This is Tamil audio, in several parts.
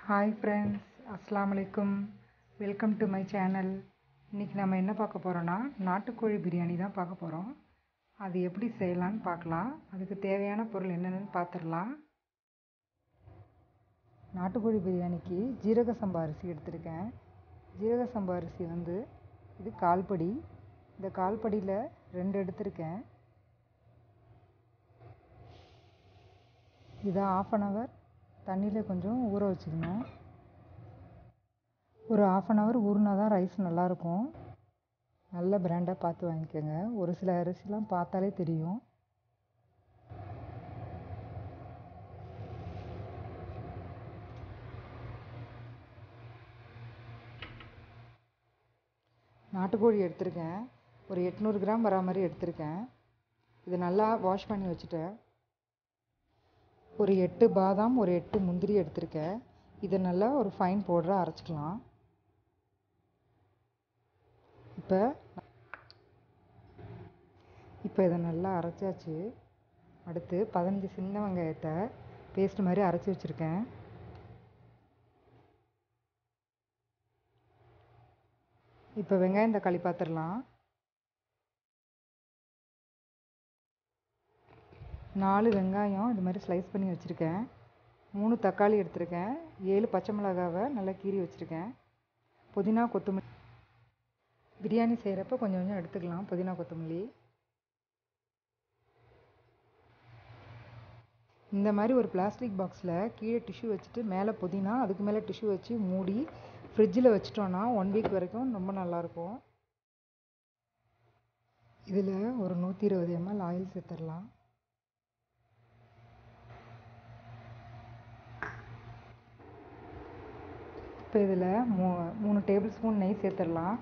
ஹாய் ஃப்ரெண்ட்ஸ் அஸ்ஸலாமு அலைக்கும் வெல்கம் டு மை சேனல் இன்றைக்கி நம்ம என்ன பார்க்க போகிறோன்னா நாட்டுக்கோழி பிரியாணி தான் பார்க்க போகிறோம் அது எப்படி செய்யலான்னு பார்க்கலாம் அதுக்கு தேவையான பொருள் என்னென்னு பார்த்துடலாம் நாட்டுக்கோழி பிரியாணிக்கு ஜீரக சம்பா அரிசி எடுத்திருக்கேன் ஜீரக சம்பா அரிசி வந்து இது கால்படி இந்த கால்படியில் ரெண்டு எடுத்திருக்கேன் இதை ஆஃப் அன் ஹவர் தண்ணியில் கொஞ்சம் ஊற வச்சுக்கணும் ஒரு ஆஃப் அன் ஹவர் ஊறினா தான் ரைஸ் நல்லாயிருக்கும் நல்ல பிராண்டாக பார்த்து வாங்கிக்கோங்க ஒரு சில அரிசிலாம் பார்த்தாலே தெரியும் நாட்டுக்கோழி எடுத்திருக்கேன் ஒரு எட்நூறு கிராம் வரா மாதிரி எடுத்திருக்கேன் இது நல்லா வாஷ் பண்ணி வச்சுட்டேன் ஒரு எட்டு பாதாம் ஒரு எட்டு முந்திரி எடுத்திருக்கேன் இதை நல்லா ஒரு ஃபைன் பவுடராக அரைச்சிக்கலாம் இப்போ இப்போ இதை நல்லா அரைச்சாச்சு அடுத்து பதினஞ்சு சின்ன வெங்காயத்தை பேஸ்ட் மாதிரி அரைச்சி வச்சுருக்கேன் இப்போ வெங்காயம் தக்காளி பார்த்துடலாம் நாலு வெங்காயம் இது மாதிரி ஸ்லைஸ் பண்ணி வச்சுருக்கேன் மூணு தக்காளி எடுத்திருக்கேன் ஏழு பச்சை மிளகாவை நல்லா கீறி வச்சுருக்கேன் புதினா கொத்தமல்லி பிரியாணி செய்கிறப்ப கொஞ்சம் கொஞ்சம் எடுத்துக்கலாம் புதினா கொத்தமல்லி இந்த மாதிரி ஒரு பிளாஸ்டிக் பாக்ஸில் கீழே டிஷ்யூ வச்சுட்டு மேலே புதினா அதுக்கு மேலே டிஷ்யூ வச்சு மூடி ஃப்ரிட்ஜில் வச்சிட்டோன்னா ஒன் வீக் வரைக்கும் ரொம்ப நல்லாயிருக்கும் இதில் ஒரு நூற்றி இருபது எம்எல் ஆயில் சேர்த்துடலாம் இப்போ இதில் மூ மூணு டேபிள் ஸ்பூன் நெய் சேர்த்துடலாம்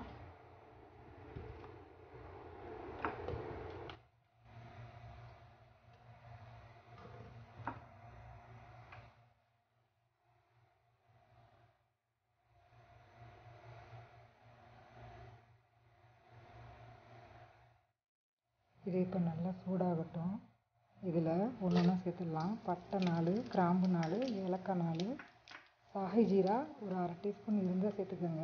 இது இப்போ நல்லா சூடாகட்டும் இதில் ஒன்று ஒன்றா சேர்த்துடலாம் பட்டை நாலு கிராம்பு நாலு ஏலக்காய் நாலு சாஹி ஜீரா ஒரு அரை டீஸ்பூன் இருந்தால் சேர்த்துக்கோங்க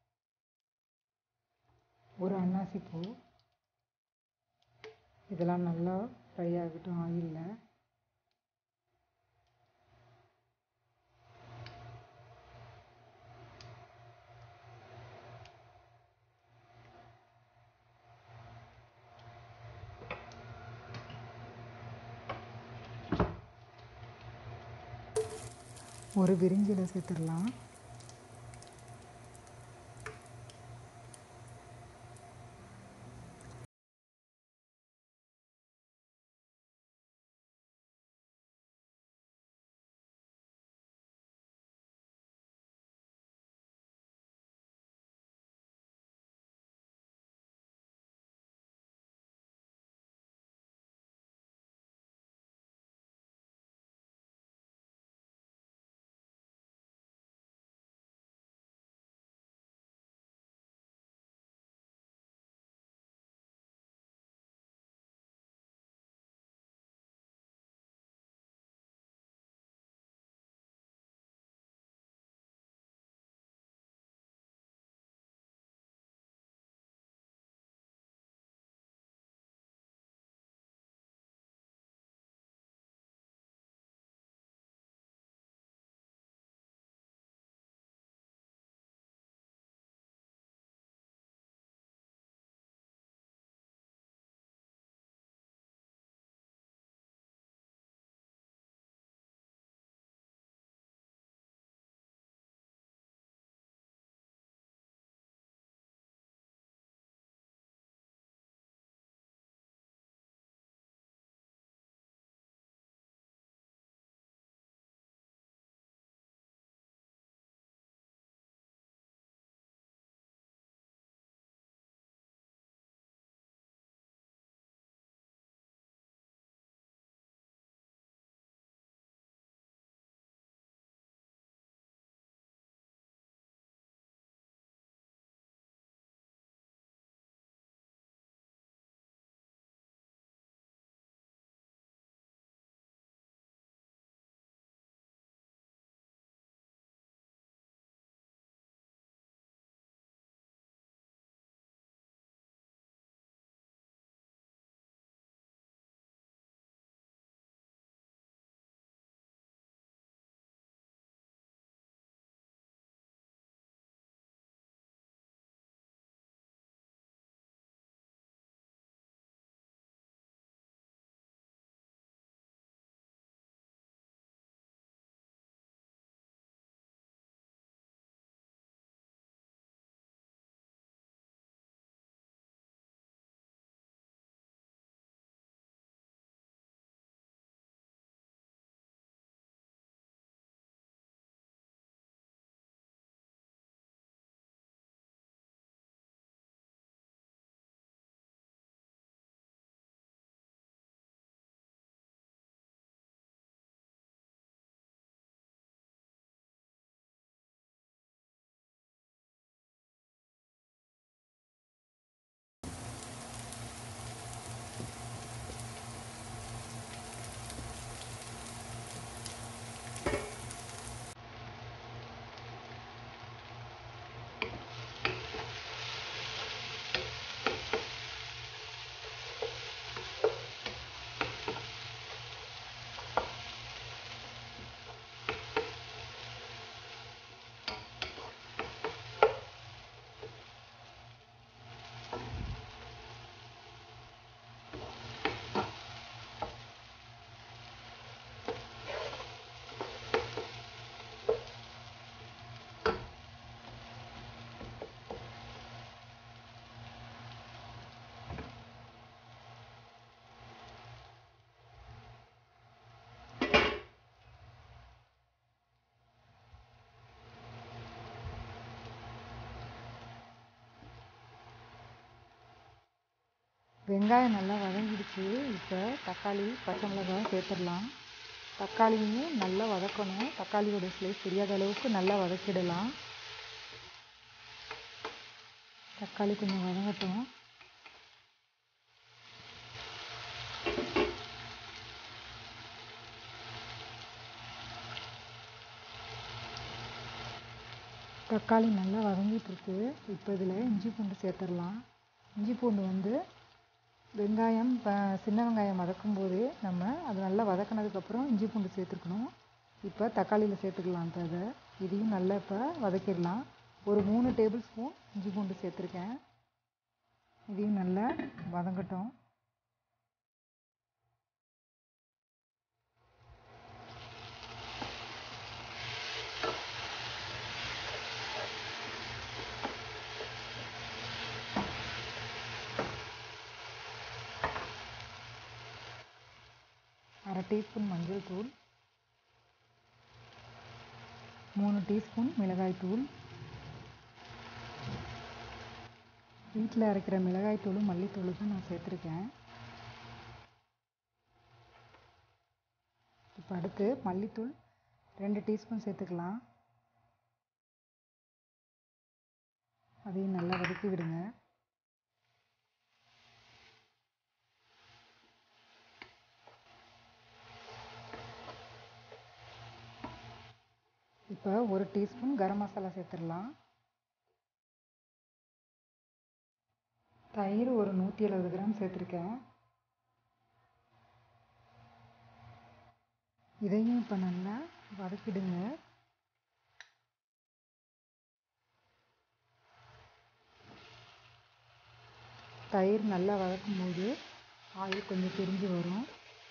ஒரு அன்னாசி பூ இதெல்லாம் நல்லா ஃப்ரை ஆகட்டும் ஆயிலில் ஒரு விரிஞ்சில் சேர்த்துடலாம் வெங்காயம் நல்லா வதங்கிடுச்சு இப்போ தக்காளி பச்சை மிளகாய் சேர்த்துடலாம் தக்காளியும் நல்லா வதக்கணும் தக்காளியோட ஸ்லைஸ் தெரியாத அளவுக்கு நல்லா வதக்கிடலாம் தக்காளி கொஞ்சம் வதங்கட்டும் தக்காளி நல்லா வதங்கிட்டுருக்கு இப்போ இதில் இஞ்சி பூண்டு சேர்த்துடலாம் இஞ்சி பூண்டு வந்து வெங்காயம் சின்ன வெங்காயம் வதக்கும் போதே நம்ம அது நல்லா வதக்கினதுக்கப்புறம் இஞ்சி பூண்டு சேர்த்துக்கணும் இப்போ தக்காளியில் சேர்த்துக்கலாம் இப்போ அதை இதையும் நல்லா இப்போ வதக்கிடலாம் ஒரு மூணு டேபிள் ஸ்பூன் இஞ்சி பூண்டு சேர்த்துருக்கேன் இதையும் நல்லா வதங்கட்டும் அரை டீஸ்பூன் மஞ்சள் தூள் மூணு டீஸ்பூன் மிளகாய் தூள் வீட்டில் அரைக்கிற மிளகாய் தூளும் மல்லித்தூளும் தான் நான் சேர்த்துருக்கேன் இப்போ அடுத்து மல்லித்தூள் ரெண்டு டீஸ்பூன் சேர்த்துக்கலாம் அதையும் நல்லா வதக்கி விடுங்க இப்போ ஒரு டீஸ்பூன் கரம் மசாலா சேர்த்துடலாம் தயிர் ஒரு நூற்றி எழுபது கிராம் சேர்த்துருக்கேன் இதையும் இப்போ நல்லா வதக்கிடுங்க தயிர் நல்லா வதக்கும் போது ஆயில் கொஞ்சம் பிரிஞ்சு வரும்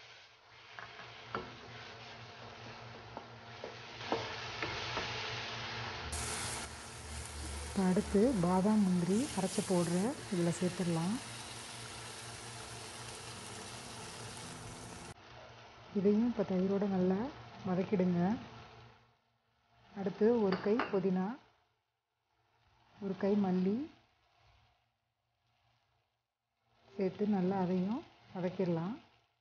இப்போ அடுத்து பாதாம் முந்திரி அரைச்சி போடுற இதில் சேர்த்துடலாம் இதையும் இப்போ தயிரோடு நல்லா வதக்கிடுங்க அடுத்து ஒரு கை புதினா ஒரு கை மல்லி சேர்த்து நல்லா அதையும் வதக்கிடலாம்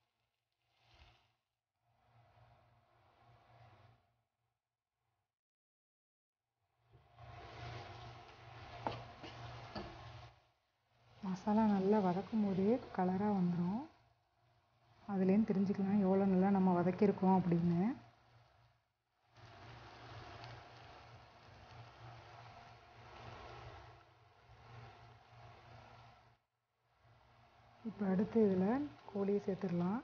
மசாலா நல்லா வதக்கும் போதே கலராக வந்துடும் அதுலேருந்து தெரிஞ்சுக்கலாம் எவ்வளோ நல்லா நம்ம வதக்கியிருக்கோம் அப்படின்னு இப்போ அடுத்து இதில் கோழியை சேர்த்துடலாம்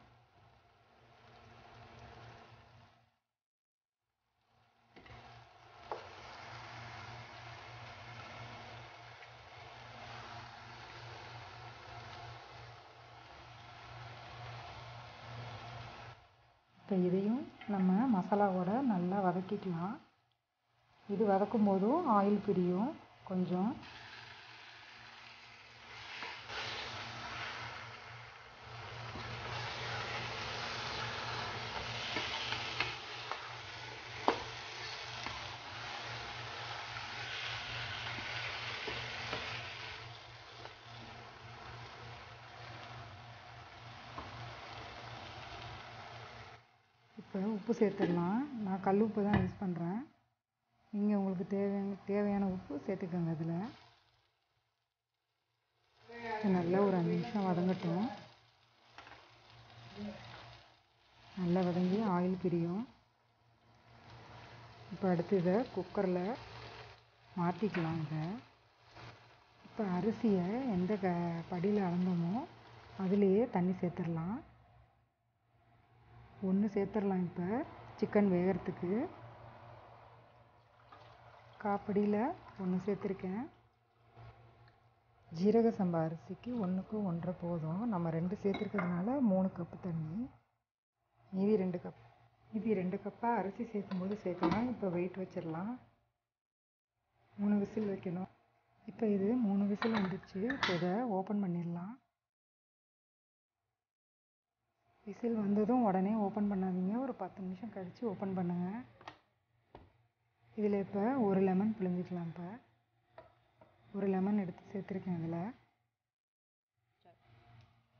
இப்போ இதையும் நம்ம மசாலாவோட நல்லா வதக்கிக்கலாம் இது வதக்கும் போதும் ஆயில் பிரியும் கொஞ்சம் இப்போ உப்பு சேர்த்துடலாம் நான் கல் உப்பு தான் யூஸ் பண்ணுறேன் நீங்கள் உங்களுக்கு தேவையான தேவையான உப்பு சேர்த்துக்கோங்க அதில் நல்லா ஒரு அஞ்சு நிமிஷம் வதங்கட்டும் நல்லா வதங்கி ஆயில் பிரியும் இப்போ அடுத்து இதை குக்கரில் மாற்றிக்கலாம் இதை இப்போ அரிசியை எந்த க படியில் அளந்தோமோ அதுலேயே தண்ணி சேர்த்துடலாம் ஒன்று சேர்த்துடலாம் இப்போ சிக்கன் வேகிறதுக்கு காப்படியில் ஒன்று சேர்த்துருக்கேன் ஜீரக சம்பா அரிசிக்கு ஒன்றுக்கு ஒன்றரை போதும் நம்ம ரெண்டு சேர்த்துருக்கிறதுனால மூணு கப்பு தண்ணி மீதி ரெண்டு கப் மீதி ரெண்டு கப்பாக அரிசி சேர்க்கும்போது சேர்க்கலாம் இப்போ வெயிட் வச்சிடலாம் மூணு விசில் வைக்கணும் இப்போ இது மூணு விசில் வந்துடுச்சு இப்போ இதை ஓப்பன் பண்ணிடலாம் விசில் வந்ததும் உடனே ஓப்பன் பண்ணாதீங்க ஒரு பத்து நிமிஷம் கழித்து ஓப்பன் பண்ணுங்கள் இதில் இப்போ ஒரு லெமன் பிழிஞ்சிக்கலாம் இப்போ ஒரு லெமன் எடுத்து சேர்த்துருக்கேன் இதில்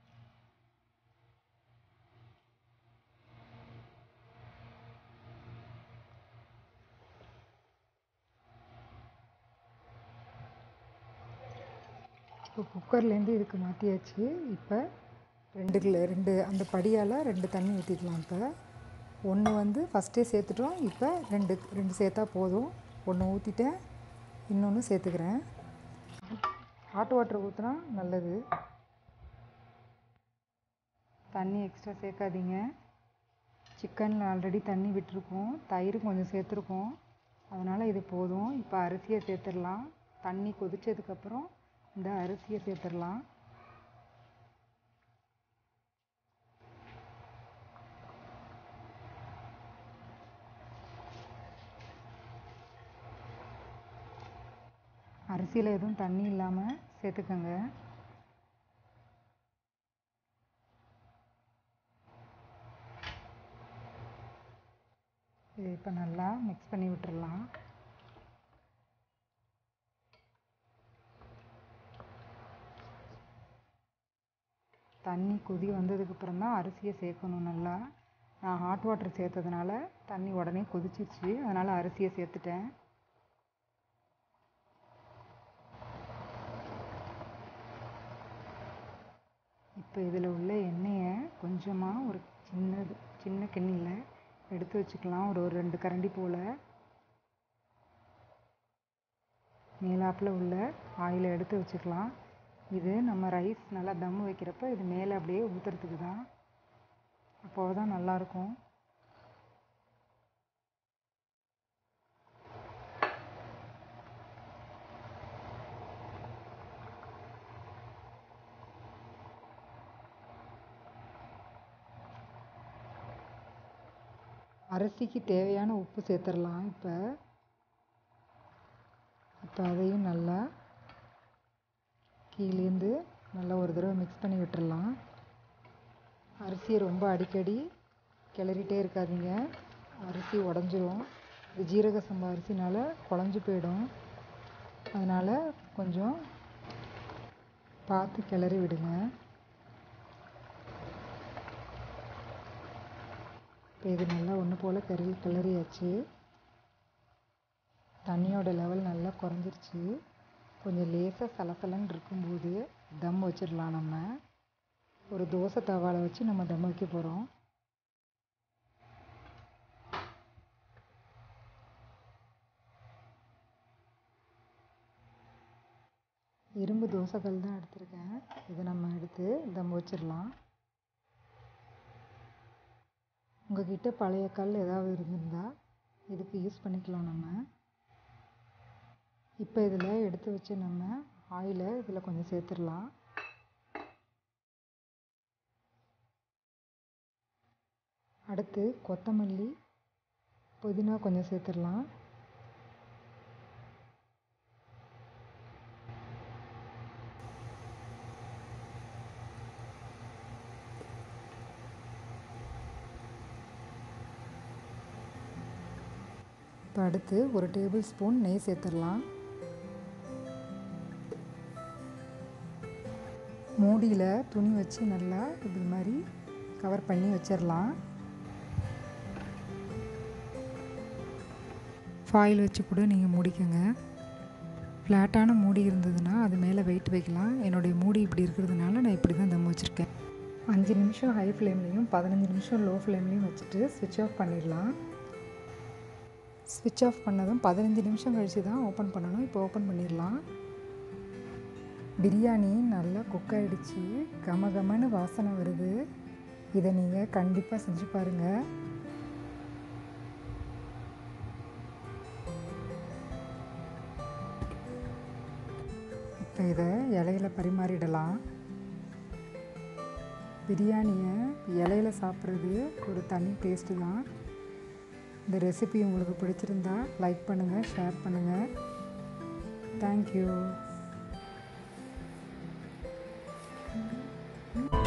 இப்போ குக்கர்லேருந்து இதுக்கு மாற்றியாச்சு இப்போ ரெண்டு கிலோ ரெண்டு அந்த படியால் ரெண்டு தண்ணி ஊற்றிக்கலாம் இப்போ ஒன்று வந்து ஃபஸ்ட்டே சேர்த்துட்டோம் இப்போ ரெண்டு ரெண்டு சேர்த்தா போதும் ஒன்று ஊற்றிட்டேன் இன்னொன்று சேர்த்துக்கிறேன் ஹாட் வாட்டர் ஊற்றினா நல்லது தண்ணி எக்ஸ்ட்ரா சேர்க்காதீங்க சிக்கனில் ஆல்ரெடி தண்ணி விட்டுருக்கோம் தயிர் கொஞ்சம் சேர்த்துருக்கோம் அதனால் இது போதும் இப்போ அரிசியை சேர்த்துடலாம் தண்ணி கொதிச்சதுக்கப்புறம் இந்த அரிசியை சேர்த்துடலாம் அரிசியில் எதுவும் தண்ணி இல்லாமல் சேர்த்துக்கோங்க இது இப்போ நல்லா மிக்ஸ் பண்ணி விட்டுறலாம் தண்ணி கொதி வந்ததுக்கப்புறம் தான் அரிசியை சேர்க்கணும் நல்லா நான் ஹாட் வாட்டர் சேர்த்ததுனால தண்ணி உடனே கொதிச்சிருச்சு அதனால் அரிசியை சேர்த்துட்டேன் இப்போ இதில் உள்ள எண்ணெயை கொஞ்சமாக ஒரு சின்னது சின்ன கிண்ணியில் எடுத்து வச்சுக்கலாம் ஒரு ஒரு ரெண்டு கரண்டி போல் மேலாப்பில் உள்ள ஆயிலை எடுத்து வச்சுக்கலாம் இது நம்ம ரைஸ் நல்லா தம் வைக்கிறப்ப இது மேலே அப்படியே ஊற்றுறதுக்கு தான் அப்போ தான் நல்லாயிருக்கும் அரிசிக்கு தேவையான உப்பு சேர்த்துடலாம் இப்போ இப்போ அதையும் நல்லா கீழேந்து நல்லா ஒரு தடவை மிக்ஸ் பண்ணி விட்டுறலாம் அரிசியை ரொம்ப அடிக்கடி கிளறிட்டே இருக்காதீங்க அரிசி உடஞ்சிரும் இது ஜீரக சம்பா அரிசினால குழஞ்சி போயிடும் அதனால் கொஞ்சம் பார்த்து கிளறி விடுங்க இப்போ இது நல்லா ஒன்று போல் கிளறி கிளறியாச்சு தண்ணியோட லெவல் நல்லா குறைஞ்சிருச்சு கொஞ்சம் லேசாக சலசலன்னு இருக்கும்போது தம் வச்சிடலாம் நம்ம ஒரு தோசை தவாவில் வச்சு நம்ம தம் வைக்க போகிறோம் இரும்பு தோசைக்கல் தான் எடுத்திருக்கேன் இதை நம்ம எடுத்து தம் வச்சிடலாம் உங்ககிட்ட பழைய கல் ஏதாவது இருந்திருந்தால் இதுக்கு யூஸ் பண்ணிக்கலாம் நம்ம இப்போ இதில் எடுத்து வச்சு நம்ம ஆயிலை இதில் கொஞ்சம் சேர்த்துடலாம் அடுத்து கொத்தமல்லி புதினா கொஞ்சம் சேர்த்துடலாம் இப்போ அடுத்து ஒரு டேபிள் ஸ்பூன் நெய் சேர்த்துடலாம் மூடியில் துணி வச்சு நல்லா இப்படி மாதிரி கவர் பண்ணி வச்சிடலாம் ஃபாயில் வச்சு கூட நீங்கள் மூடிக்கோங்க ஃப்ளாட்டான மூடி இருந்ததுன்னா அது மேலே வெயிட் வைக்கலாம் என்னுடைய மூடி இப்படி இருக்கிறதுனால நான் இப்படி தான் தம் வச்சுருக்கேன் அஞ்சு நிமிஷம் ஹை ஃப்ளேம்லேயும் பதினஞ்சு நிமிஷம் லோ ஃப்ளேம்லேயும் வச்சுட்டு ஸ்விட்ச் ஆஃப் பண்ணிடலாம் ஸ்விட்ச் ஆஃப் பண்ணதும் பதினஞ்சு நிமிஷம் கழித்து தான் ஓப்பன் பண்ணணும் இப்போ ஓப்பன் பண்ணிடலாம் பிரியாணி நல்லா குக் ஆகிடுச்சு கம கமன்னு வாசனை வருது இதை நீங்கள் கண்டிப்பாக செஞ்சு பாருங்கள் இப்போ இதை இலையில பரிமாறிடலாம் பிரியாணியை இலையில சாப்பிட்றது ஒரு தனி டேஸ்ட்டு தான் இந்த ரெசிபி உங்களுக்கு பிடிச்சிருந்தா லைக் பண்ணுங்கள் ஷேர் பண்ணுங்கள் தேங்க்யூ